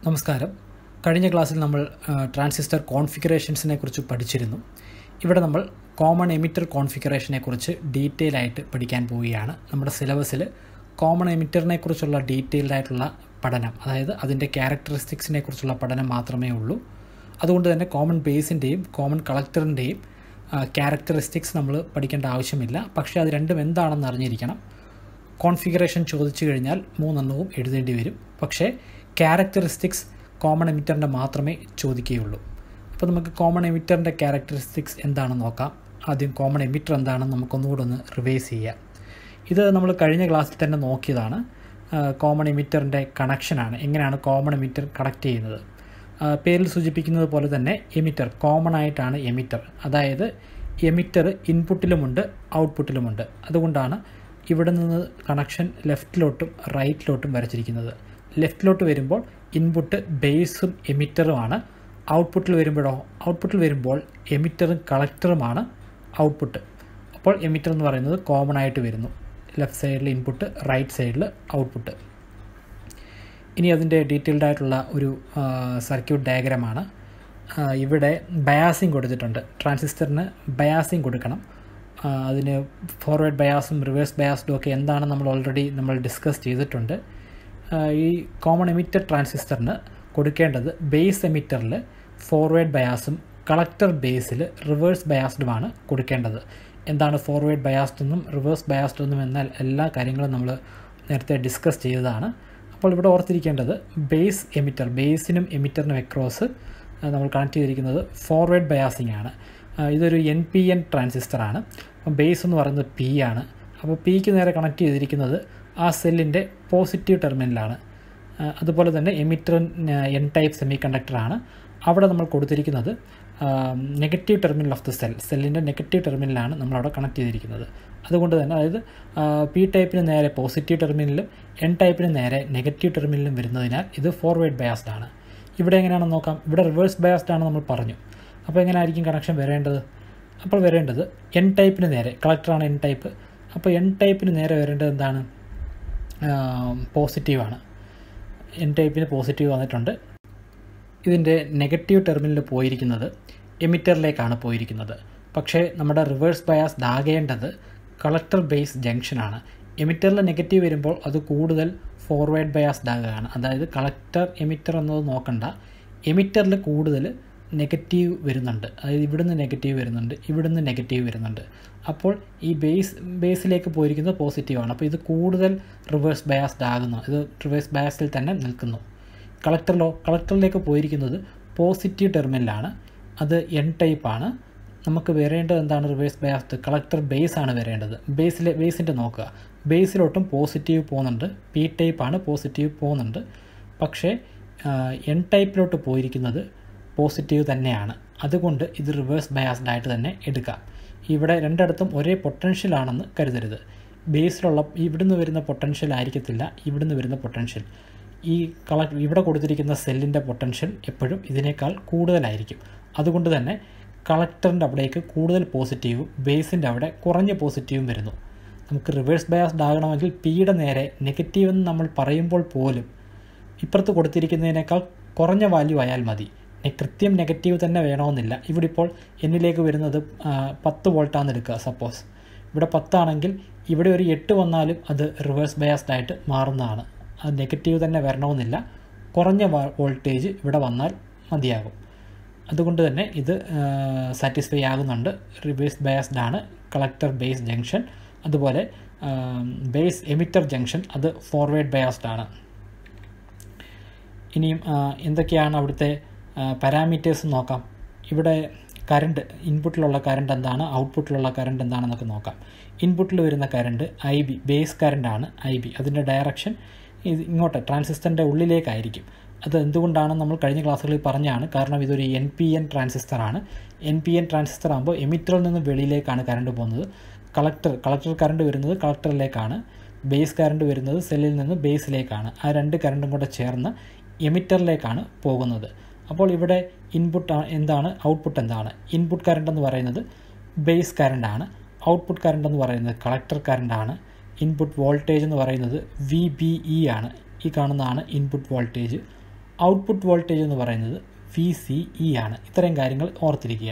നമസ്കാരം കഴിഞ്ഞ ക്ലാസ്സിൽ നമ്മൾ ട്രാൻസിസ്റ്റർ കോൺഫിഗറേഷൻസിനെ കുറിച്ച് പഠിച്ചിരുന്നു ഇവിടെ നമ്മൾ കോമൺ എമിറ്റർ കോൺഫിഗറേഷനെ കുറിച്ച് ഡീറ്റെയിൽ ആയിട്ട് പഠിക്കാൻ പോവുകയാണ് നമ്മുടെ സിലബസിൽ കോമൺ എമിറ്ററിനെ കുറിച്ചുള്ള ഡീറ്റെയിൽഡ് ആയിട്ടുള്ള പഠനം അതായത് അതിൻ്റെ ക്യാരക്ടറിസ്റ്റിക്സിനെ കുറിച്ചുള്ള പഠനം മാത്രമേ ഉള്ളൂ അതുകൊണ്ട് തന്നെ കോമൺ ബേസിൻ്റെയും കോമൺ കളക്ടറിൻ്റെയും ക്യാരക്ടറിസ്റ്റിക്സ് നമ്മൾ പഠിക്കേണ്ട ആവശ്യമില്ല പക്ഷേ അത് രണ്ടും എന്താണെന്ന് അറിഞ്ഞിരിക്കണം കോൺഫിഗറേഷൻ ചോദിച്ചു കഴിഞ്ഞാൽ മൂന്നെണ്ണവും എഴുതേണ്ടി വരും പക്ഷേ ക്യാരക്ടറിസ്റ്റിക്സ് കോമൺ എമിറ്ററിൻ്റെ മാത്രമേ ചോദിക്കുകയുള്ളൂ അപ്പോൾ നമുക്ക് കോമൺ എമിറ്ററിൻ്റെ ക്യാരക്ടറിസ്റ്റിക്സ് എന്താണെന്ന് നോക്കാം ആദ്യം കോമൺ എമിറ്റർ എന്താണെന്ന് നമുക്കൊന്നുകൂടെ ഒന്ന് റിവൈസ് ചെയ്യാം ഇത് നമ്മൾ കഴിഞ്ഞ ക്ലാസ്സിൽ തന്നെ നോക്കിയതാണ് കോമൺ എമിറ്ററിൻ്റെ കണക്ഷനാണ് എങ്ങനെയാണ് കോമൺ എമിറ്റർ കണക്ട് ചെയ്യുന്നത് പേരിൽ സൂചിപ്പിക്കുന്നത് പോലെ തന്നെ എമിറ്റർ കോമൺ ആയിട്ടാണ് എമിറ്റർ അതായത് എമിറ്റർ ഇൻപുട്ടിലുമുണ്ട് ഔട്ട്പുട്ടിലുമുണ്ട് അതുകൊണ്ടാണ് ഇവിടെ നിന്ന് കണക്ഷൻ ലെഫ്റ്റിലോട്ടും റൈറ്റിലോട്ടും വരച്ചിരിക്കുന്നത് ലെഫ്റ്റിലോട്ട് വരുമ്പോൾ ഇൻപുട്ട് ബേസും എമിറ്ററുമാണ് ഔട്ട്പുട്ടിൽ വരുമ്പോഴോ ഔട്ട്പുട്ടിൽ വരുമ്പോൾ എമിറ്ററും കളക്ടറുമാണ് ഔട്ട്പുട്ട് അപ്പോൾ എമിറ്റർ എന്ന് പറയുന്നത് കോമൺ ആയിട്ട് വരുന്നു ലെഫ്റ്റ് സൈഡിൽ ഇൻപുട്ട് റൈറ്റ് സൈഡിൽ ഔട്ട്പുട്ട് ഇനി അതിൻ്റെ ഡീറ്റെയിൽഡ് ആയിട്ടുള്ള ഒരു സർക്യൂട്ട് ഡയഗ്രമാണ് ഇവിടെ ബയാസിങ് കൊടുത്തിട്ടുണ്ട് ട്രാൻസിസ്റ്ററിന് ബയാസിങ് കൊടുക്കണം അതിന് ഫോർവേഡ് ബയാസും റിവേഴ്സ് ബയാസും ഒക്കെ എന്താണെന്ന് നമ്മൾ ഓൾറെഡി നമ്മൾ ഡിസ്കസ് ചെയ്തിട്ടുണ്ട് ഈ കോമൺ എമിറ്റർ ട്രാൻസിസ്റ്ററിന് കൊടുക്കേണ്ടത് ബേസ് എമിറ്ററിൽ ഫോർവേഡ് ബയാസും കളക്ടർ ബേസിൽ റിവേഴ്സ് ബയാസ്ഡുമാണ് കൊടുക്കേണ്ടത് എന്താണ് ഫോർവേഡ് ബയാസ്ഡ് എന്നും റിവേഴ്സ് ബയാസ്ഡ് എന്നും എന്നാൽ എല്ലാ കാര്യങ്ങളും നമ്മൾ നേരത്തെ ഡിസ്കസ് ചെയ്തതാണ് അപ്പോൾ ഇവിടെ ഓർത്തിരിക്കേണ്ടത് ബേസ് എമിറ്റർ ബേസിനും എമിറ്ററിനും എക്രോസ് നമ്മൾ കണക്ട് ചെയ്തിരിക്കുന്നത് ഫോർവേഡ് ബയാസിംഗ് ആണ് ഇതൊരു എൻ പി എൻ ട്രാൻസിസ്റ്ററാണ് അപ്പം ബേസ് എന്ന് പറയുന്നത് പി ആണ് അപ്പോൾ പിക്ക് നേരെ കണക്ട് ചെയ്തിരിക്കുന്നത് ആ സെല്ലിൻ്റെ പോസിറ്റീവ് ടെർമിനലാണ് അതുപോലെ തന്നെ എമിറ്റർ എൻ ടൈപ്പ് സെമി കണ്ടക്ടറാണ് അവിടെ നമ്മൾ കൊടുത്തിരിക്കുന്നത് negative terminal of the cell സെല്ലിൻ്റെ നെഗറ്റീവ് ടെർമിനലാണ് നമ്മളവിടെ കണക്ട് ചെയ്തിരിക്കുന്നത് അതുകൊണ്ട് തന്നെ അതായത് പി ടൈപ്പിന് നേരെ പോസിറ്റീവ് ടെർമിനലും എൻ ടൈപ്പിന് നേരെ നെഗറ്റീവ് ടെർമിനലും വരുന്നതിനാൽ ഇത് ഫോർവേഡ് ബയാസ്ഡ് ആണ് ഇവിടെ എങ്ങനെയാണെന്ന് നോക്കാം ഇവിടെ റിവേഴ്സ് ബയാസ്ഡ് ആണ് നമ്മൾ പറഞ്ഞു അപ്പോൾ എങ്ങനെ ആയിരിക്കും കണക്ഷൻ വരേണ്ടത് അപ്പോൾ വരേണ്ടത് എൻ ടൈപ്പിന് നേരെ കളക്ടറാണ് എൻ ടൈപ്പ് അപ്പോൾ എൻ ടൈപ്പിന് നേരെ വരേണ്ടത് എന്താണ് പോസിറ്റീവാണ് എൻ ടൈപ്പിന് പോസിറ്റീവ് വന്നിട്ടുണ്ട് ഇതിൻ്റെ നെഗറ്റീവ് ടെർമിനൽ പോയിരിക്കുന്നത് എമിറ്ററിലേക്കാണ് പോയിരിക്കുന്നത് പക്ഷേ നമ്മുടെ റിവേഴ്സ് ബയാസ് ആകേണ്ടത് കളക്ടർ ബേസ് ജംഗ്ഷനാണ് എമിറ്ററിൽ നെഗറ്റീവ് വരുമ്പോൾ അത് കൂടുതൽ ഫോർവേഡ് ബയാസ്ഡ് ആകുകയാണ് അതായത് കളക്ടർ എമിറ്റർ എന്നത് നോക്കണ്ട എമിറ്ററിൽ കൂടുതൽ നെഗറ്റീവ് വരുന്നുണ്ട് അതായത് ഇവിടുന്ന് നെഗറ്റീവ് വരുന്നുണ്ട് ഇവിടുന്ന് നെഗറ്റീവ് വരുന്നുണ്ട് അപ്പോൾ ഈ ബേസ് ബേസിലേക്ക് പോയിരിക്കുന്നത് പോസിറ്റീവാണ് അപ്പോൾ ഇത് കൂടുതൽ റിവേഴ്സ് ബയാസ്ഡ് ആകുന്നു ഇത് റിവേഴ്സ് ബയാസിൽ തന്നെ നിൽക്കുന്നു കളക്ടറിലോ കളക്ടറിലേക്ക് പോയിരിക്കുന്നത് പോസിറ്റീവ് ടെർമിനലാണ് അത് എൻ ടൈപ്പാണ് നമുക്ക് വരേണ്ടത് എന്താണ് റിവേഴ്സ് ബയാസ്ഡ് കളക്ടർ ബേസ് ആണ് വരേണ്ടത് ബേസിലെ ബേസിൻ്റെ നോക്കുക ബേസിലോട്ടും പോസിറ്റീവ് പോകുന്നുണ്ട് പി ടൈപ്പാണ് പോസിറ്റീവ് പോകുന്നുണ്ട് പക്ഷേ എൻ ടൈപ്പിലോട്ട് പോയിരിക്കുന്നത് പോസിറ്റീവ് തന്നെയാണ് അതുകൊണ്ട് ഇത് റിവേഴ്സ് ബയാസ്ഡ് ആയിട്ട് തന്നെ എടുക്കാം ഇവിടെ രണ്ടിടത്തും ഒരേ പൊട്ടൻഷ്യൽ ആണെന്ന് കരുതരുത് ബേസിലുള്ള ഇവിടുന്ന് വരുന്ന പൊട്ടൻഷ്യൽ ആയിരിക്കത്തില്ല ഇവിടുന്ന് വരുന്ന പൊട്ടൻഷ്യൽ ഈ കള ഇവിടെ കൊടുത്തിരിക്കുന്ന സെല്ലിൻ്റെ പൊട്ടൻഷ്യൽ എപ്പോഴും ഇതിനേക്കാൾ കൂടുതലായിരിക്കും അതുകൊണ്ട് തന്നെ കളക്ടറിൻ്റെ അവിടേക്ക് കൂടുതൽ പോസിറ്റീവും ബേസിൻ്റെ അവിടെ കുറഞ്ഞ പോസിറ്റീവും വരുന്നു നമുക്ക് റിവേഴ്സ് ബയാസ്ഡ് ആകണമെങ്കിൽ പിയുടെ നേരെ നെഗറ്റീവ് എന്ന് നമ്മൾ പറയുമ്പോൾ പോലും ഇപ്പുറത്ത് കൊടുത്തിരിക്കുന്നതിനേക്കാൾ കുറഞ്ഞ വാല്യൂ ആയാൽ മതി കൃത്യം നെഗറ്റീവ് തന്നെ വേണമെന്നില്ല ഇവിടെ ഇപ്പോൾ എന്നിലേക്ക് വരുന്നത് പത്ത് വോൾട്ടാണെന്ന് എടുക്കുക സപ്പോസ് ഇവിടെ പത്താണെങ്കിൽ ഇവിടെ ഒരു എട്ട് വന്നാലും അത് റിവേഴ്സ് ബയാസ്ഡ് ആയിട്ട് മാറുന്നതാണ് അത് നെഗറ്റീവ് തന്നെ വരണമെന്നില്ല കുറഞ്ഞ വോൾട്ടേജ് ഇവിടെ വന്നാൽ മതിയാകും അതുകൊണ്ട് തന്നെ ഇത് സാറ്റിസ്ഫൈ ആകുന്നുണ്ട് റിവേഴ്സ് ബയാസ്ഡ് ആണ് കളക്ടർ ബേസ് ജംഗ്ഷൻ അതുപോലെ ബേസ് എമിറ്റർ ജംഗ്ഷൻ അത് ഫോർവേഡ് ബയാസ്ഡ് ആണ് ഇനിയും എന്തൊക്കെയാണ് അവിടുത്തെ പാരാമീറ്റേഴ്സ് നോക്കാം ഇവിടെ കറണ്ട് ഇൻപുട്ടിലുള്ള കറണ്ട് എന്താണ് ഔട്ട്പുട്ടിലുള്ള കറണ്ട് എന്താണെന്നൊക്കെ നോക്കാം ഇൻപുട്ടിൽ വരുന്ന കറണ്ട് ഐ ബി ബേസ് കറണ്ടാണ് ഐ ബി അതിൻ്റെ ഡയറക്ഷൻ ഇത് ഇങ്ങോട്ട് ട്രാൻസിസ്റ്ററിൻ്റെ ഉള്ളിലേക്കായിരിക്കും അത് എന്തുകൊണ്ടാണ് നമ്മൾ കഴിഞ്ഞ ക്ലാസ്സുകളിൽ പറഞ്ഞാണ് കാരണം ഇതൊരു എൻ പി എൻ ട്രാൻസിസ്റ്ററാണ് എൻ പി എൻ ട്രാൻസിസ്റ്റർ ആകുമ്പോൾ എമിറ്ററിൽ നിന്ന് വെളിയിലേക്കാണ് കറണ്ട് പോകുന്നത് കളക്ടർ കളക്ടർ കറണ്ട് വരുന്നത് കളക്ടറിലേക്കാണ് ബേസ് കറണ്ട് വരുന്നത് സെല്ലിൽ നിന്ന് ബേസിലേക്കാണ് ആ രണ്ട് കറണ്ടും കൂടെ ചേർന്ന് എമിറ്ററിലേക്കാണ് പോകുന്നത് അപ്പോൾ ഇവിടെ ഇൻപുട്ട് എന്താണ് ഔട്ട്പുട്ട് എന്താണ് ഇൻപുട്ട് കറണ്ട് എന്ന് പറയുന്നത് ബേസ് കറണ്ടാണ് ഔട്ട്പുട്ട് കറണ്ട് എന്ന് പറയുന്നത് കളക്ടർ കറണ്ടാണ് ഇൻപുട്ട് വോൾട്ടേജ് എന്ന് പറയുന്നത് വി ബി ഇ ആണ് ഈ കാണുന്നതാണ് ഇൻപുട്ട് വോൾട്ടേജ് ഔട്ട്പുട്ട് വോൾട്ടേജ് എന്ന് പറയുന്നത് വി സി ഇ ആണ് ഇത്രയും കാര്യങ്ങൾ ഓർത്തിരിക്കുക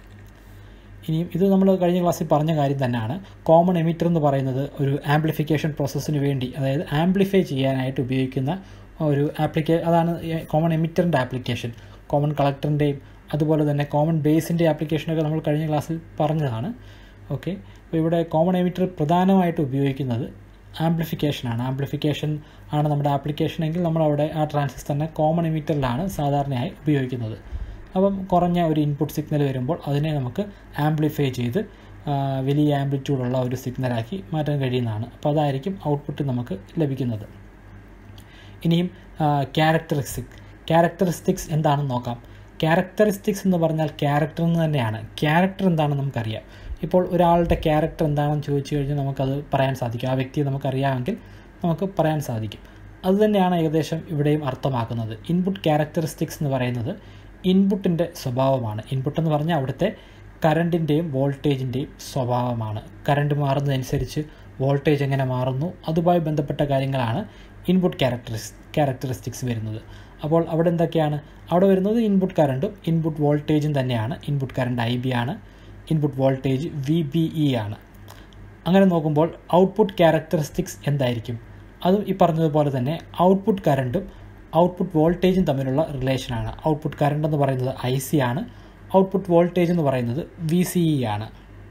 ഇനിയും ഇത് നമ്മൾ കഴിഞ്ഞ ക്ലാസ്സിൽ പറഞ്ഞ കാര്യം തന്നെയാണ് കോമൺ എമിറ്റർ എന്ന് പറയുന്നത് ഒരു ആംപ്ലിഫിക്കേഷൻ പ്രോസസ്സിന് വേണ്ടി അതായത് ആംപ്ലിഫൈ ചെയ്യാനായിട്ട് ഉപയോഗിക്കുന്ന ഒരു ആപ്ലിക്കേ അതാണ് കോമൺ എമിറ്ററിൻ്റെ ആപ്ലിക്കേഷൻ കോമൺ കളക്ടറിൻ്റെയും അതുപോലെ തന്നെ കോമൺ ബേസിൻ്റെ ആപ്ലിക്കേഷനൊക്കെ നമ്മൾ കഴിഞ്ഞ ക്ലാസ്സിൽ പറഞ്ഞതാണ് ഓക്കെ അപ്പോൾ ഇവിടെ കോമൺ എമിറ്റർ പ്രധാനമായിട്ട് ഉപയോഗിക്കുന്നത് ആംപ്ലിഫിക്കേഷനാണ് ആംപ്ലിഫിക്കേഷൻ ആണ് നമ്മുടെ ആപ്ലിക്കേഷൻ എങ്കിൽ നമ്മളവിടെ ആ ട്രാൻസിസ്റ്ററിനെ കോമൺ എമിറ്ററിലാണ് സാധാരണയായി ഉപയോഗിക്കുന്നത് അപ്പം കുറഞ്ഞ ഒരു ഇൻപുട്ട് സിഗ്നൽ വരുമ്പോൾ അതിനെ നമുക്ക് ആംപ്ലിഫൈ ചെയ്ത് വലിയ ആംപ്ലിറ്റ്യൂഡുള്ള ഒരു സിഗ്നലാക്കി മാറ്റാൻ കഴിയുന്നതാണ് അപ്പോൾ അതായിരിക്കും ഔട്ട്പുട്ട് നമുക്ക് ലഭിക്കുന്നത് ഇനിയും ക്യാരക്ടറിസ്റ്റിക് ക്യാരക്ടറിസ്റ്റിക്സ് എന്താണെന്ന് നോക്കാം ക്യാരക്ടറിസ്റ്റിക്സ് എന്ന് പറഞ്ഞാൽ ക്യാരക്ടർ എന്ന് തന്നെയാണ് ക്യാരക്ടർ എന്താണെന്ന് നമുക്കറിയാം ഇപ്പോൾ ഒരാളുടെ ക്യാരക്ടർ എന്താണെന്ന് ചോദിച്ചു കഴിഞ്ഞാൽ നമുക്കത് പറയാൻ സാധിക്കും ആ വ്യക്തിയെ നമുക്കറിയാമെങ്കിൽ നമുക്ക് പറയാൻ സാധിക്കും അതുതന്നെയാണ് ഏകദേശം ഇവിടെയും അർത്ഥമാക്കുന്നത് ഇൻപുട്ട് ക്യാരക്ടറിസ്റ്റിക്സ് എന്ന് പറയുന്നത് ഇൻപുട്ടിൻ്റെ സ്വഭാവമാണ് ഇൻപുട്ട് എന്ന് പറഞ്ഞാൽ അവിടുത്തെ കറണ്ടിൻ്റെയും വോൾട്ടേജിൻ്റെയും സ്വഭാവമാണ് കറണ്ട് മാറുന്നതനുസരിച്ച് വോൾട്ടേജ് എങ്ങനെ മാറുന്നു അതുമായി ബന്ധപ്പെട്ട കാര്യങ്ങളാണ് ഇൻപുട്ട് ക്യാരക്ടറിസ് ക്യാരക്ടറിസ്റ്റിക്സ് വരുന്നത് അപ്പോൾ അവിടെ എന്തൊക്കെയാണ് അവിടെ വരുന്നത് ഇൻപുട്ട് കറണ്ടും ഇൻപുട്ട് വോൾട്ടേജും തന്നെയാണ് ഇൻപുട്ട് കറണ്ട് ഐ ബി ആണ് input voltage V B E ആണ് അങ്ങനെ നോക്കുമ്പോൾ ഔട്ട്പുട്ട് ക്യാരക്ടറിസ്റ്റിക്സ് എന്തായിരിക്കും അതും ഈ പറഞ്ഞതുപോലെ തന്നെ ഔട്ട്പുട്ട് കറണ്ടും ഔട്ട്പുട്ട് വോൾട്ടേജും തമ്മിലുള്ള റിലേഷനാണ് ഔട്ട്പുട്ട് കറണ്ട് എന്ന് പറയുന്നത് ഐ സി ആണ് ഔട്ട്പുട്ട് വോൾട്ടേജ് എന്ന് പറയുന്നത് വി സി ഇ ആണ്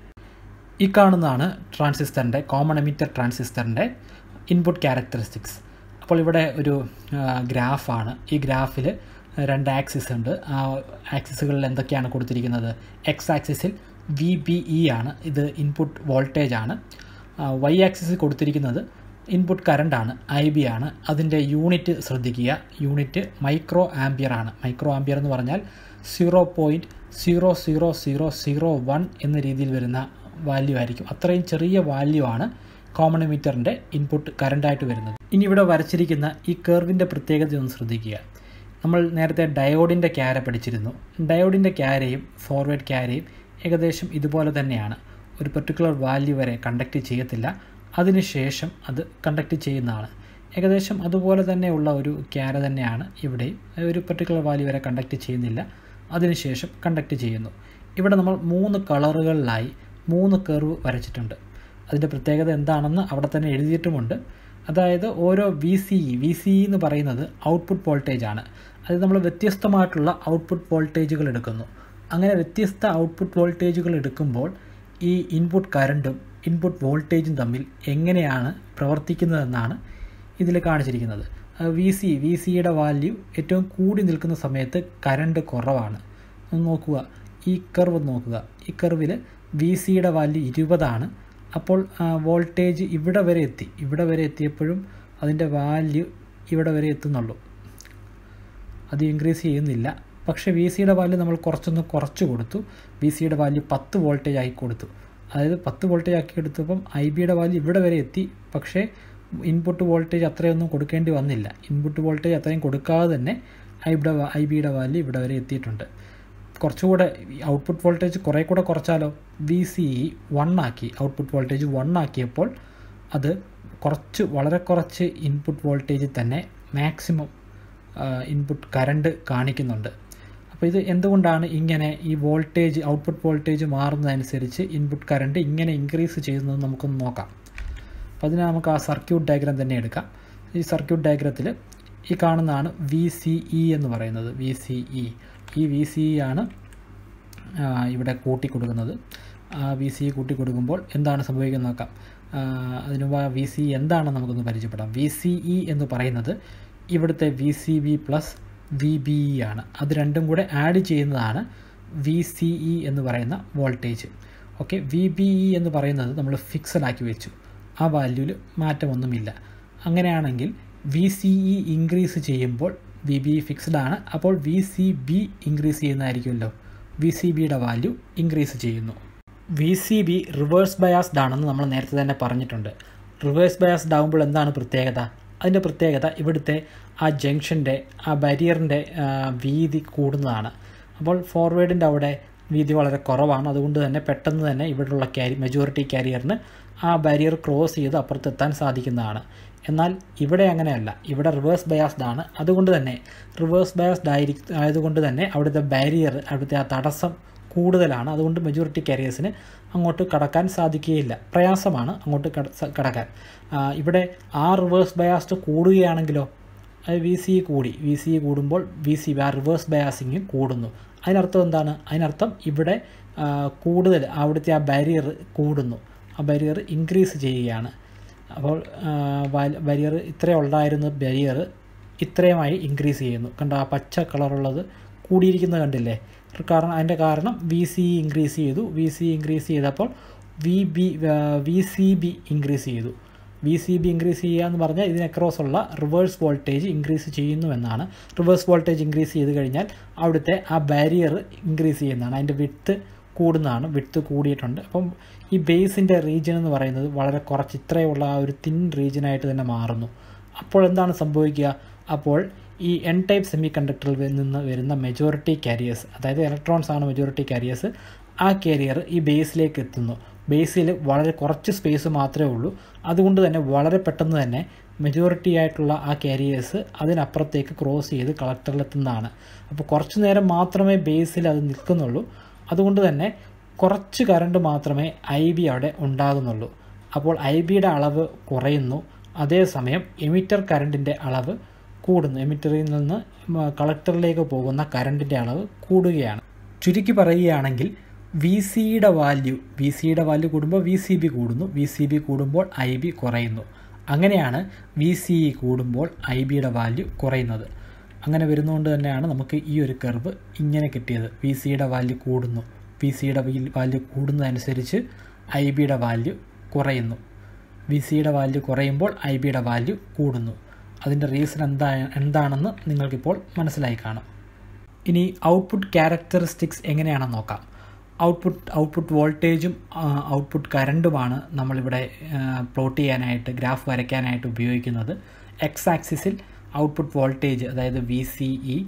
ഈ കാണുന്നതാണ് ട്രാൻസിസ്റ്ററിൻ്റെ കോമൺ എമിറ്റർ ട്രാൻസിസ്റ്ററിൻ്റെ ഇൻപുട്ട് ക്യാരക്ടറിസ്റ്റിക്സ് അപ്പോൾ ഇവിടെ ഒരു ഗ്രാഫാണ് ഈ ഗ്രാഫിൽ രണ്ട് ആക്സിസ് ഉണ്ട് ആ ആക്സിസുകളിൽ എന്തൊക്കെയാണ് കൊടുത്തിരിക്കുന്നത് എക്സ് ആക്സിസിൽ വി ബി ഇ ആണ് ഇത് ഇൻപുട്ട് വോൾട്ടേജ് ആണ് വൈ ആക്സിസിൽ കൊടുത്തിരിക്കുന്നത് ഇൻപുട്ട് കറണ്ടാണ് ഐ ബി ആണ് അതിൻ്റെ യൂണിറ്റ് ശ്രദ്ധിക്കുക യൂണിറ്റ് മൈക്രോ ആംബിയർ ആണ് മൈക്രോ ആംബിയർ എന്ന് പറഞ്ഞാൽ zero point zero zero zero zero one എന്ന രീതിയിൽ വരുന്ന വാല്യൂ ആയിരിക്കും അത്രയും ചെറിയ വാല്യൂ ആണ് കോമൺ എമിറ്ററിൻ്റെ ഇൻപുട്ട് കറണ്ടായിട്ട് വരുന്നത് ഇനി ഇവിടെ വരച്ചിരിക്കുന്ന ഈ കർവിൻ്റെ പ്രത്യേകത ഒന്ന് ശ്രദ്ധിക്കുക നമ്മൾ നേരത്തെ ഡയോഡിൻ്റെ ക്യാര പഠിച്ചിരുന്നു ഡയോഡിൻ്റെ ക്യാരയും ഫോർവേഡ് ക്യാരയും ഏകദേശം ഇതുപോലെ തന്നെയാണ് ഒരു പെർട്ടിക്കുലർ വാല്യൂ വരെ കണ്ടക്ട് ചെയ്യത്തില്ല അതിനുശേഷം അത് കണ്ടക്ട് ചെയ്യുന്നതാണ് ഏകദേശം അതുപോലെ തന്നെയുള്ള ഒരു ക്യാര തന്നെയാണ് ഇവിടെ ഒരു പെർട്ടിക്കുലർ വാല്യൂ വരെ കണ്ടക്ട് ചെയ്യുന്നില്ല അതിനുശേഷം കണ്ടക്ട് ചെയ്യുന്നു ഇവിടെ നമ്മൾ മൂന്ന് കളറുകളിലായി മൂന്ന് കർവ് വരച്ചിട്ടുണ്ട് അതിൻ്റെ പ്രത്യേകത എന്താണെന്ന് അവിടെ തന്നെ എഴുതിയിട്ടുമുണ്ട് അതായത് ഓരോ V C E V C E എന്ന് പറയുന്നത് ഔട്ട്പുട്ട് വോൾട്ടേജ് ആണ് അത് നമ്മൾ വ്യത്യസ്തമായിട്ടുള്ള ഔട്ട്പുട്ട് വോൾട്ടേജുകൾ എടുക്കുന്നു അങ്ങനെ വ്യത്യസ്ത ഔട്ട്പുട്ട് വോൾട്ടേജുകൾ എടുക്കുമ്പോൾ ഈ ഇൻപുട്ട് കറണ്ടും ഇൻപുട്ട് വോൾട്ടേജും തമ്മിൽ എങ്ങനെയാണ് പ്രവർത്തിക്കുന്നതെന്നാണ് ഇതിൽ കാണിച്ചിരിക്കുന്നത് വി സി വി സിയുടെ വാല്യൂ ഏറ്റവും കൂടി നിൽക്കുന്ന സമയത്ത് കറണ്ട് കുറവാണ് ഒന്ന് നോക്കുക ഈ കർവ് നോക്കുക ഈ കർവിൽ വി സിയുടെ വാല്യൂ ഇരുപതാണ് അപ്പോൾ വോൾട്ടേജ് ഇവിടെ വരെ എത്തി ഇവിടെ വരെ എത്തിയപ്പോഴും അതിൻ്റെ വാല്യൂ ഇവിടെ വരെ എത്തുന്നുള്ളൂ അത് ഇൻക്രീസ് ചെയ്യുന്നില്ല പക്ഷേ വി സിയുടെ വാല്യൂ നമ്മൾ കുറച്ചൊന്ന് കുറച്ച് കൊടുത്തു വി സിയുടെ വാല്യൂ പത്ത് വോൾട്ടേജ് ആക്കി കൊടുത്തു അതായത് പത്ത് വോൾട്ടേജ് ആക്കി എടുത്തപ്പം ഐ ബിയുടെ വാല്യൂ ഇവിടെ വരെ എത്തി പക്ഷേ ഇൻപുട്ട് വോൾട്ടേജ് അത്രയൊന്നും കൊടുക്കേണ്ടി വന്നില്ല ഇൻപുട്ട് വോൾട്ടേജ് അത്രയും കൊടുക്കാതെ തന്നെ ഐയുടെ ഐ ബിയുടെ വാല്യൂ ഇവിടെ വരെ എത്തിയിട്ടുണ്ട് കുറച്ചുകൂടെ ഔട്ട്പുട്ട് വോൾട്ടേജ് കുറേ കൂടെ കുറച്ചാലോ വി സി ഇ വൺ ആക്കി ഔട്ട്പുട്ട് വോൾട്ടേജ് വൺ ആക്കിയപ്പോൾ അത് കുറച്ച് വളരെ കുറച്ച് ഇൻപുട്ട് വോൾട്ടേജിൽ തന്നെ മാക്സിമം ഇൻപുട്ട് കറണ്ട് കാണിക്കുന്നുണ്ട് അപ്പോൾ ഇത് എന്തുകൊണ്ടാണ് ഇങ്ങനെ ഈ വോൾട്ടേജ് ഔട്ട്പുട്ട് വോൾട്ടേജ് മാറുന്നതനുസരിച്ച് ഇൻപുട്ട് കറണ്ട് ഇങ്ങനെ ഇൻക്രീസ് ചെയ്യുന്നത് നമുക്കൊന്ന് നോക്കാം അപ്പോൾ അതിന് നമുക്ക് ആ സർക്യൂട്ട് ഡയഗ്രാം തന്നെ എടുക്കാം ഈ സർക്യൂട്ട് ഡയഗ്രത്തിൽ ഈ കാണുന്നതാണ് വി സി ഇ എന്ന് പറയുന്നത് വി സി ഇ ഈ വി സി ഇ ആണ് ഇവിടെ കൂട്ടി കൊടുക്കുന്നത് വി സി ഇ കൂട്ടി കൊടുക്കുമ്പോൾ എന്താണ് സംഭവിക്കുന്നത് നോക്കാം അതിന് മുമ്പ് വി സി ഇ എന്താണെന്ന് നമുക്കൊന്ന് പരിചയപ്പെടാം വി സി ഇ എന്ന് പറയുന്നത് ഇവിടുത്തെ V C B plus V B E ആണ് അത് രണ്ടും കൂടെ ആഡ് ചെയ്യുന്നതാണ് വി സി ഇ എന്ന് പറയുന്ന voltage okay V B E എന്ന് പറയുന്നത് നമ്മൾ ഫിക്സഡ് ആക്കി വെച്ചു ആ വാല്യൂവിൽ മാറ്റമൊന്നുമില്ല അങ്ങനെയാണെങ്കിൽ വി സി ഇ ഇൻക്രീസ് ചെയ്യുമ്പോൾ വി ബി ഫിക്സ്ഡ് ആണ് അപ്പോൾ വി സി ബി ഇൻക്രീസ് ചെയ്യുന്നതായിരിക്കുമല്ലോ വി സി ബിയുടെ വാല്യൂ ഇൻക്രീസ് ചെയ്യുന്നു V C B reverse biased ആണെന്ന് നമ്മൾ നേരത്തെ തന്നെ പറഞ്ഞിട്ടുണ്ട് റിവേഴ്സ് ബയാസ്ഡ് ആകുമ്പോൾ എന്താണ് പ്രത്യേകത അതിൻ്റെ പ്രത്യേകത ഇവിടുത്തെ ആ ജംഗ്ഷൻ്റെ ആ ബാരിയറിൻ്റെ വീതി കൂടുന്നതാണ് അപ്പോൾ ഫോർവേഡിൻ്റെ അവിടെ വീതി വളരെ കുറവാണ് അതുകൊണ്ട് തന്നെ പെട്ടെന്ന് തന്നെ ഇവിടെയുള്ള ക്യാരി മെജോറിറ്റി ക്യാരിയറിന് ആ ബാരിയർ ക്രോസ് ചെയ്ത് അപ്പുറത്തെത്താൻ സാധിക്കുന്നതാണ് എന്നാൽ ഇവിടെ അങ്ങനെയല്ല ഇവിടെ റിവേഴ്സ് ബയാസ്ഡ് ആണ് അതുകൊണ്ട് തന്നെ റിവേഴ്സ് ബയാസ്ഡ് ആയിരി ആയതുകൊണ്ട് തന്നെ അവിടുത്തെ ബാരിയർ അവിടുത്തെ ആ തടസ്സം കൂടുതലാണ് അതുകൊണ്ട് മെജോറിറ്റി കാരിയേഴ്സിന് അങ്ങോട്ട് കടക്കാൻ സാധിക്കുകയില്ല പ്രയാസമാണ് അങ്ങോട്ട് കടക്കാൻ ഇവിടെ ആ റിവേഴ്സ് ബയാസ്ഡ് കൂടുകയാണെങ്കിലോ അത് വി സി കൂടി വി സി കൂടുമ്പോൾ വി സി ആ റിവേഴ്സ് ബയാസിങ് കൂടുന്നു അതിനർത്ഥം എന്താണ് അതിനർത്ഥം ഇവിടെ കൂടുതൽ അവിടുത്തെ ആ ബാരിയർ കൂടുന്നു ആ ബാരിയർ ഇൻക്രീസ് ചെയ്യുകയാണ് അപ്പോൾ ബാരിയർ ഇത്രയും ഉണ്ടായിരുന്ന ബാരിയർ ഇത്രയുമായി ഇൻക്രീസ് ചെയ്യുന്നു കണ്ട ആ പച്ച കളറുള്ളത് കൂടിയിരിക്കുന്നത് കണ്ടില്ലേ കാരണം അതിൻ്റെ കാരണം വി സി ഇൻക്രീസ് ചെയ്തു വി സി ഇൻക്രീസ് ചെയ്തപ്പോൾ V B V C B increase ചെയ്തു വി സി ബി ഇൻക്രീസ് ചെയ്യുക എന്ന് പറഞ്ഞാൽ ഇതിന് അക്രോസ് ഉള്ള റിവേഴ്സ് വോൾട്ടേജ് ഇൻക്രീസ് ചെയ്യുന്നു എന്നാണ് റിവേഴ്സ് വോൾട്ടേജ് ഇൻക്രീസ് ചെയ്ത് കഴിഞ്ഞാൽ അവിടുത്തെ ആ ബാരിയർ ഇൻക്രീസ് ചെയ്യുന്നതാണ് അതിൻ്റെ വിട്ട് കൂടുന്നതാണ് വിട്ട് കൂടിയിട്ടുണ്ട് അപ്പം ഈ ബേസിൻ്റെ റീജിയൻ എന്ന് പറയുന്നത് വളരെ കുറച്ച് ഇത്രയുള്ള ആ ഒരു തിൻ റീജിയനായിട്ട് തന്നെ മാറുന്നു അപ്പോൾ എന്താണ് സംഭവിക്കുക അപ്പോൾ ഈ എൻ ടൈപ്പ് സെമി കണ്ടക്ടറിൽ നിന്ന് വരുന്ന മെജോറിറ്റി കാരിയേഴ്സ് അതായത് ഇലക്ട്രോൺസ് ആണ് മെജോറിറ്റി കാരിയേഴ്സ് ആ കാരിയർ ഈ ബേസിലേക്ക് എത്തുന്നു ബേസിൽ വളരെ കുറച്ച് സ്പേസ് മാത്രമേ ഉള്ളൂ അതുകൊണ്ട് തന്നെ വളരെ പെട്ടെന്ന് തന്നെ മെജോറിറ്റി ആയിട്ടുള്ള ആ കാരിയേഴ്സ് അതിനപ്പുറത്തേക്ക് ക്രോസ് ചെയ്ത് കളക്ടറിലെത്തുന്നതാണ് അപ്പോൾ കുറച്ച് നേരം മാത്രമേ ബേസിൽ അത് നിൽക്കുന്നുള്ളൂ അതുകൊണ്ട് തന്നെ കുറച്ച് കറണ്ട് മാത്രമേ ഐ ബി അവിടെ ഉണ്ടാകുന്നുള്ളൂ അപ്പോൾ ഐ ബിയുടെ അളവ് കുറയുന്നു അതേസമയം എമിറ്റർ കറണ്ടിൻ്റെ അളവ് കൂടുന്നു എമിറ്ററിൽ നിന്ന് കളക്ടറിലേക്ക് പോകുന്ന കറണ്ടിൻ്റെ അളവ് കൂടുകയാണ് ചുരുക്കി പറയുകയാണെങ്കിൽ വി സിയുടെ വാല്യൂ വി സിയുടെ വാല്യൂ കൂടുമ്പോൾ വി സി ബി കൂടുന്നു വി സി ബി കൂടുമ്പോൾ ഐ ബി കുറയുന്നു അങ്ങനെയാണ് വി സി ഇ കൂടുമ്പോൾ ഐ ബിയുടെ വാല്യൂ കുറയുന്നത് അങ്ങനെ വരുന്നതുകൊണ്ട് തന്നെയാണ് നമുക്ക് ഈ ഒരു കർവ് ഇങ്ങനെ കിട്ടിയത് വി സിയുടെ വാല്യൂ കൂടുന്നു വി സിയുടെ വാല്യൂ കൂടുന്നതനുസരിച്ച് ഐ ബിയുടെ വാല്യൂ കുറയുന്നു വി സിയുടെ വാല്യൂ കുറയുമ്പോൾ ഐ ബിയുടെ വാല്യൂ കൂടുന്നു അതിൻ്റെ റീസൺ എന്താ എന്താണെന്ന് നിങ്ങൾക്കിപ്പോൾ മനസ്സിലായി കാണും ഇനി ഔട്ട്പുട്ട് ക്യാരക്ടറിസ്റ്റിക്സ് എങ്ങനെയാണെന്ന് നോക്കാം ഔട്ട്പുട്ട് ഔട്ട്പുട്ട് വോൾട്ടേജും ഔട്ട്പുട്ട് കറണ്ടുമാണ് നമ്മളിവിടെ പ്ലോട്ട് ചെയ്യാനായിട്ട് ഗ്രാഫ് വരയ്ക്കാനായിട്ട് ഉപയോഗിക്കുന്നത് എക്സ് ആക്സിസിൽ ഔട്ട്പുട്ട് വോൾട്ടേജ് അതായത് വി സി ഇ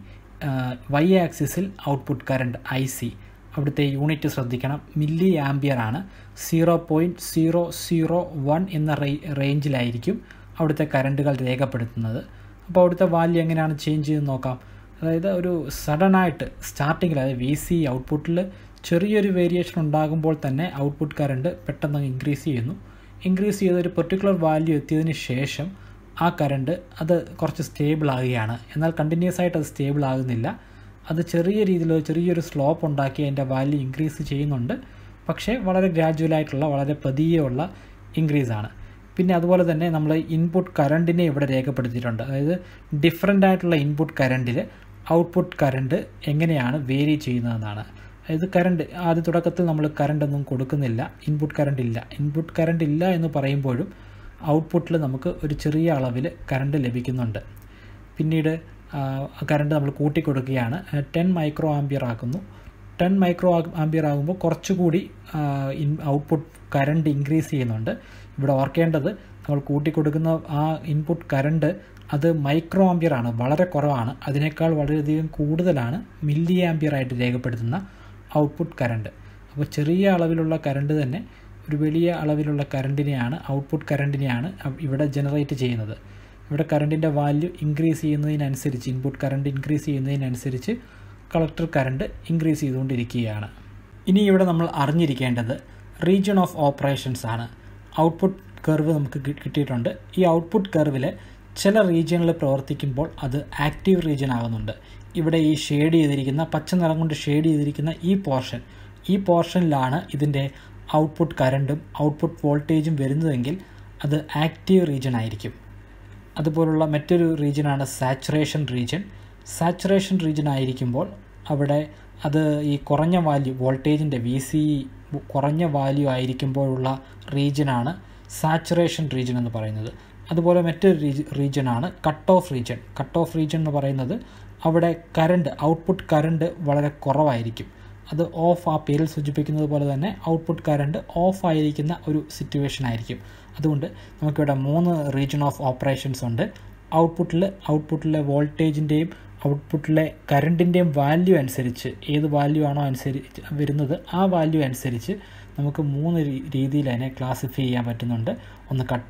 വൈ ആക്സിസിൽ ഔട്ട്പുട്ട് കറണ്ട് ഐ സി അവിടുത്തെ യൂണിറ്റ് ശ്രദ്ധിക്കണം മില്ലി ആംബിയർ ആണ് zero point zero zero one എന്ന റേഞ്ചിലായിരിക്കും അവിടുത്തെ കറണ്ടുകൾ രേഖപ്പെടുത്തുന്നത് അപ്പോൾ അവിടുത്തെ വാല്യൂ എങ്ങനെയാണ് ചേഞ്ച് ചെയ്ത് നോക്കാം അതായത് ഒരു സഡനായിട്ട് സ്റ്റാർട്ടിങ്ങിൽ അതായത് വി സി ഔട്ട്പുട്ടിൽ ചെറിയൊരു വേരിയേഷൻ ഉണ്ടാകുമ്പോൾ തന്നെ ഔട്ട്പുട്ട് കറണ്ട് പെട്ടെന്ന് ഇൻക്രീസ് ചെയ്യുന്നു ഇൻക്രീസ് ചെയ്ത ഒരു പെർട്ടിക്കുലർ വാല്യൂ എത്തിയതിന് ശേഷം ആ കറണ്ട് അത് കുറച്ച് സ്റ്റേബിൾ ആകുകയാണ് എന്നാൽ കണ്ടിന്യൂസ് ആയിട്ട് അത് സ്റ്റേബിൾ ആകുന്നില്ല അത് ചെറിയ രീതിയിൽ ചെറിയൊരു സ്ലോപ്പ് ഉണ്ടാക്കി അതിൻ്റെ വാല്യൂ ഇൻക്രീസ് ചെയ്യുന്നുണ്ട് പക്ഷേ വളരെ ഗ്രാജുവലായിട്ടുള്ള വളരെ പതിയെയുള്ള ഇൻക്രീസ് ആണ് പിന്നെ അതുപോലെ തന്നെ നമ്മൾ ഇൻപുട്ട് കറണ്ടിനെ ഇവിടെ രേഖപ്പെടുത്തിയിട്ടുണ്ട് അതായത് ഡിഫറെൻ്റ് ആയിട്ടുള്ള ഇൻപുട്ട് കറണ്ടിൽ ഔട്ട്പുട്ട് കറണ്ട് എങ്ങനെയാണ് വേരി ചെയ്യുന്നതെന്നാണ് അതായത് കറണ്ട് ആദ്യ തുടക്കത്തിൽ നമ്മൾ കറണ്ട് ഒന്നും കൊടുക്കുന്നില്ല ഇൻപുട്ട് കറണ്ട് ഇല്ല ഇൻപുട്ട് കറണ്ട് ഇല്ല എന്ന് പറയുമ്പോഴും ഔട്ട്പുട്ടിൽ നമുക്ക് ഒരു ചെറിയ അളവിൽ കറണ്ട് ലഭിക്കുന്നുണ്ട് പിന്നീട് കറണ്ട് നമ്മൾ കൂട്ടിക്കൊടുക്കുകയാണ് ടെൻ മൈക്രോ ആംബിയർ ആക്കുന്നു ടെൻ മൈക്രോ ആംബിയർ ആകുമ്പോൾ കുറച്ചുകൂടി ഇൻ ഔട്ട്പുട്ട് കറണ്ട് ഇൻക്രീസ് ചെയ്യുന്നുണ്ട് ഇവിടെ ഓർക്കേണ്ടത് നമ്മൾ കൂട്ടിക്കൊടുക്കുന്ന ആ ഇൻപുട്ട് കറണ്ട് അത് മൈക്രോ ആംബിയർ ആണ് വളരെ കുറവാണ് അതിനേക്കാൾ വളരെയധികം കൂടുതലാണ് മില്ലി ആംബിയർ ആയിട്ട് രേഖപ്പെടുത്തുന്ന ഔട്ട്പുട്ട് കറണ്ട് അപ്പോൾ ചെറിയ അളവിലുള്ള കറണ്ട് തന്നെ ഒരു വലിയ അളവിലുള്ള കറണ്ടിനെയാണ് ഔട്ട്പുട്ട് കറണ്ടിനെയാണ് ഇവിടെ ജനറേറ്റ് ചെയ്യുന്നത് ഇവിടെ കറണ്ടിൻ്റെ വാല്യൂ ഇൻക്രീസ് ചെയ്യുന്നതിനനുസരിച്ച് ഇൻപുട്ട് കറണ്ട് ഇൻക്രീസ് ചെയ്യുന്നതിനനുസരിച്ച് കളക്ടർ കറണ്ട് ഇൻക്രീസ് ചെയ്തുകൊണ്ടിരിക്കുകയാണ് ഇനി ഇവിടെ നമ്മൾ അറിഞ്ഞിരിക്കേണ്ടത് റീജിയൺ ഓഫ് ഓപ്പറേഷൻസ് ആണ് ഔട്ട്പുട്ട് കർവ് നമുക്ക് കിട്ടിയിട്ടുണ്ട് ഈ ഔട്ട്പുട്ട് കർവിൽ ചില റീജിയണിൽ പ്രവർത്തിക്കുമ്പോൾ അത് ആക്റ്റീവ് റീജിയൻ ആകുന്നുണ്ട് ഇവിടെ ഈ ഷെയ്ഡ് ചെയ്തിരിക്കുന്ന പച്ച നിറം കൊണ്ട് ഷെയ്ഡ് ചെയ്തിരിക്കുന്ന ഈ പോർഷൻ ഈ പോർഷനിലാണ് ഇതിൻ്റെ ഔട്ട്പുട്ട് കറണ്ടും ഔട്ട്പുട്ട് വോൾട്ടേജും വരുന്നതെങ്കിൽ അത് ആക്റ്റീവ് റീജിയൻ ആയിരിക്കും അതുപോലുള്ള മറ്റൊരു റീജിയനാണ് സാച്ചുറേഷൻ റീജിയൻ സാച്ചുറേഷൻ റീജിയൻ ആയിരിക്കുമ്പോൾ അവിടെ അത് ഈ കുറഞ്ഞ വാല്യൂ വോൾട്ടേജിൻ്റെ വി സി കുറഞ്ഞ വാല്യൂ ആയിരിക്കുമ്പോഴുള്ള റീജിയനാണ് സാച്ചുറേഷൻ റീജിയൻ എന്ന് പറയുന്നത് അതുപോലെ മറ്റൊരു റീജിയനാണ് cut off region cut off region എന്ന് പറയുന്നത് അവിടെ കറണ്ട് ഔട്ട്പുട്ട് കറണ്ട് വളരെ കുറവായിരിക്കും അത് ഓഫ് ആ പേരിൽ സൂചിപ്പിക്കുന്നത് പോലെ തന്നെ ഔട്ട്പുട്ട് കറണ്ട് ഓഫ് ആയിരിക്കുന്ന ഒരു സിറ്റുവേഷൻ ആയിരിക്കും അതുകൊണ്ട് നമുക്കിവിടെ മൂന്ന് റീജിയൻ ഓഫ് ഓപ്പറേഷൻസ് ഉണ്ട് ഔട്ട്പുട്ടിൽ ഔട്ട്പുട്ടിലെ വോൾട്ടേജിൻ്റെയും ഔട്ട്പുട്ടിലെ കറണ്ടിൻ്റെയും വാല്യൂ അനുസരിച്ച് ഏത് വാല്യൂ ആണോ അനുസരിച്ച് വരുന്നത് ആ വാല്യൂ അനുസരിച്ച് നമുക്ക് മൂന്ന് രീതിയിൽ അതിനെ ക്ലാസിഫൈ ചെയ്യാൻ പറ്റുന്നുണ്ട് ഒന്ന് കട്ട് ഓഫ്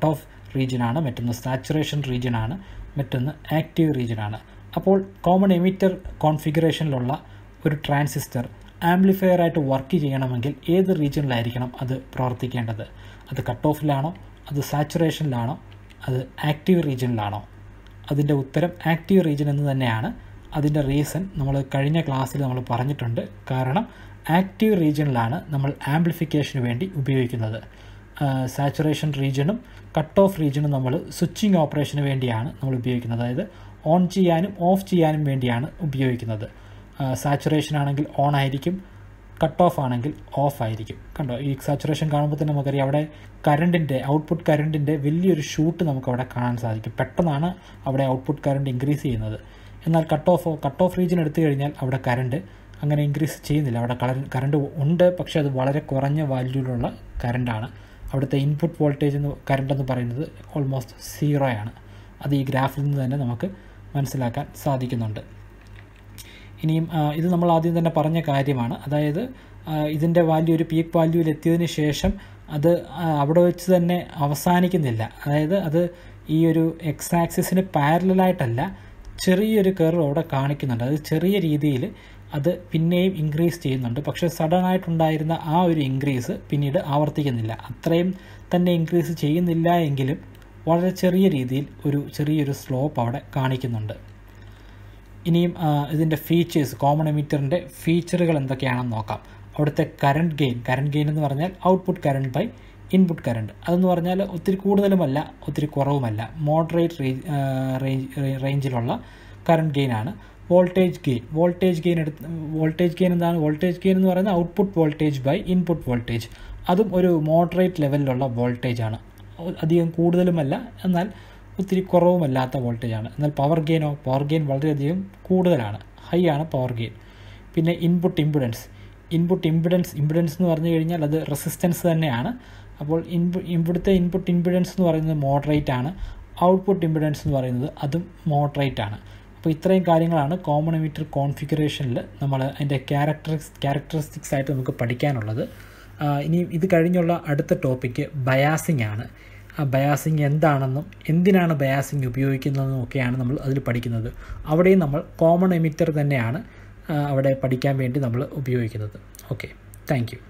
റീജിയനാണ് മറ്റൊന്ന് സാച്ചുറേഷൻ റീജിയനാണ് മറ്റൊന്ന് ആക്റ്റീവ് റീജിയനാണ് അപ്പോൾ കോമൺ എമിറ്റർ കോൺഫിഗറേഷനിലുള്ള ഒരു ട്രാൻസിസ്റ്റർ ആംപ്ലിഫയർ ആയിട്ട് വർക്ക് ചെയ്യണമെങ്കിൽ ഏത് റീജിയനിലായിരിക്കണം അത് പ്രവർത്തിക്കേണ്ടത് അത് കട്ട് ഓഫിലാണോ അത് സാച്ചുറേഷനിലാണോ അത് ആക്റ്റീവ് റീജിയനിലാണോ അതിൻ്റെ ഉത്തരം ആക്റ്റീവ് റീജിയൻ എന്ന് തന്നെയാണ് അതിൻ്റെ റീസൺ നമ്മൾ കഴിഞ്ഞ ക്ലാസ്സിൽ നമ്മൾ പറഞ്ഞിട്ടുണ്ട് കാരണം ആക്റ്റീവ് റീജിയനിലാണ് നമ്മൾ ആംപ്ലിഫിക്കേഷന് വേണ്ടി ഉപയോഗിക്കുന്നത് സാച്ചുറേഷൻ റീജിയനും കട്ട് ഓഫ് റീജിയനും നമ്മൾ സ്വിച്ചിങ് ഓപ്പറേഷന് വേണ്ടിയാണ് നമ്മൾ ഉപയോഗിക്കുന്നത് അതായത് ഓൺ ചെയ്യാനും ഓഫ് ചെയ്യാനും വേണ്ടിയാണ് ഉപയോഗിക്കുന്നത് സാച്ചുറേഷൻ ആണെങ്കിൽ ഓൺ ആയിരിക്കും കട്ട് ഓഫ് ആണെങ്കിൽ ഓഫ് ആയിരിക്കും കണ്ടോ ഈ സാച്ചുറേഷൻ കാണുമ്പോൾ തന്നെ നമുക്കറിയാം അവിടെ കറണ്ടിൻ്റെ ഔട്ട്പുട്ട് കറണ്ടിൻ്റെ വലിയൊരു ഷൂട്ട് നമുക്ക് അവിടെ കാണാൻ സാധിക്കും പെട്ടെന്നാണ് അവിടെ ഔട്ട്പുട്ട് കറണ്ട് ഇൻക്രീസ് ചെയ്യുന്നത് എന്നാൽ cut off cut off region എടുത്തു കഴിഞ്ഞാൽ അവിടെ കറണ്ട് അങ്ങനെ ഇൻക്രീസ് ചെയ്യുന്നില്ല അവിടെ കറണ്ട് ഉണ്ട് പക്ഷേ അത് വളരെ കുറഞ്ഞ വാല്യൂലുള്ള കറണ്ടാണ് അവിടുത്തെ ഇൻപുട്ട് വോൾട്ടേജ് എന്ന് കറണ്ട് എന്ന് പറയുന്നത് ഓൾമോസ്റ്റ് സീറോയാണ് അത് ഈ ഗ്രാഫിൽ നിന്ന് തന്നെ നമുക്ക് മനസ്സിലാക്കാൻ സാധിക്കുന്നുണ്ട് ഇനിയും ഇത് നമ്മൾ ആദ്യം തന്നെ പറഞ്ഞ കാര്യമാണ് അതായത് ഇതിൻ്റെ വാല്യൂ ഒരു പീക്ക് വാല്യൂവിൽ എത്തിയതിന് ശേഷം അത് അവിടെ വെച്ച് തന്നെ അവസാനിക്കുന്നില്ല അതായത് അത് ഈ ഒരു എക്സ് ആക്സിസിന് പാരലായിട്ടല്ല ചെറിയൊരു കർവ് അവിടെ കാണിക്കുന്നുണ്ട് അത് ചെറിയ രീതിയിൽ അത് പിന്നെയും ഇൻക്രീസ് ചെയ്യുന്നുണ്ട് പക്ഷേ സഡൻ ആയിട്ടുണ്ടായിരുന്ന ആ ഒരു ഇൻക്രീസ് പിന്നീട് ആവർത്തിക്കുന്നില്ല അത്രയും തന്നെ ഇൻക്രീസ് ചെയ്യുന്നില്ല എങ്കിലും വളരെ ചെറിയ രീതിയിൽ ഒരു ചെറിയൊരു സ്ലോപ്പ് അവിടെ കാണിക്കുന്നുണ്ട് ഇനിയും ഇതിൻ്റെ ഫീച്ചേഴ്സ് കോമൺ എമിറ്ററിൻ്റെ ഫീച്ചറുകൾ എന്തൊക്കെയാണെന്ന് നോക്കാം അവിടുത്തെ കറണ്ട് ഗെയിൻ കറണ്ട് ഗെയിൻ എന്ന് പറഞ്ഞാൽ output current by input current അതെന്ന് പറഞ്ഞാൽ ഒത്തിരി കൂടുതലുമല്ല ഒത്തിരി കുറവുമല്ല മോഡറേറ്റ് റേഞ്ച് റേഞ്ചിലുള്ള കറണ്ട് ഗെയിൻ ആണ് വോൾട്ടേജ് ഗെയിൻ വോൾട്ടേജ് ഗെയിൻ എടുത്ത് വോൾട്ടേജ് ഗെയിൻ എന്താണ് വോൾട്ടേജ് ഗെയിൻ എന്ന് പറയുന്നത് output voltage by input voltage അതും ഒരു മോഡറേറ്റ് ലെവലിലുള്ള വോൾട്ടേജ് ആണ് അധികം കൂടുതലുമല്ല എന്നാൽ ഒത്തിരി കുറവുമല്ലാത്ത വോൾട്ടേജ് ആണ് എന്നാൽ പവർ ഗെയിനോ പവർ ഗെയിൻ വളരെയധികം കൂടുതലാണ് ഹൈ ആണ് പവർ ഗെയിൻ പിന്നെ input impedance input impedance impedance എന്ന് പറഞ്ഞു കഴിഞ്ഞാൽ അത് റെസിസ്റ്റൻസ് തന്നെയാണ് അപ്പോൾ ഇൻപു ഇവിടുത്തെ ഇൻപുട്ട് ഇമ്പിഡൻസ് എന്ന് പറയുന്നത് മോഡറേറ്റ് ആണ് ഔട്ട്പുട്ട് ഇമ്പിഡൻസ് എന്ന് പറയുന്നത് അതും മോഡറേറ്റ് ആണ് അപ്പോൾ ഇത്രയും കാര്യങ്ങളാണ് കോമൺ എമിറ്റർ കോൺഫിഗറേഷനിൽ നമ്മൾ അതിൻ്റെ ക്യാരക്ടറിസ് ക്യാരക്ടറിസ്റ്റിക്സ് ആയിട്ട് നമുക്ക് പഠിക്കാനുള്ളത് ഇനി ഇത് കഴിഞ്ഞുള്ള അടുത്ത ടോപ്പിക്ക് ബയാസിംഗ് ആണ് ആ ബയാസിങ് എന്താണെന്നും എന്തിനാണ് ബയാസിങ് ഉപയോഗിക്കുന്നതെന്നും ഒക്കെയാണ് നമ്മൾ അതിൽ പഠിക്കുന്നത് അവിടെയും നമ്മൾ കോമൺ എമിറ്റർ തന്നെയാണ് അവിടെ പഠിക്കാൻ വേണ്ടി നമ്മൾ ഉപയോഗിക്കുന്നത് ഓക്കെ താങ്ക്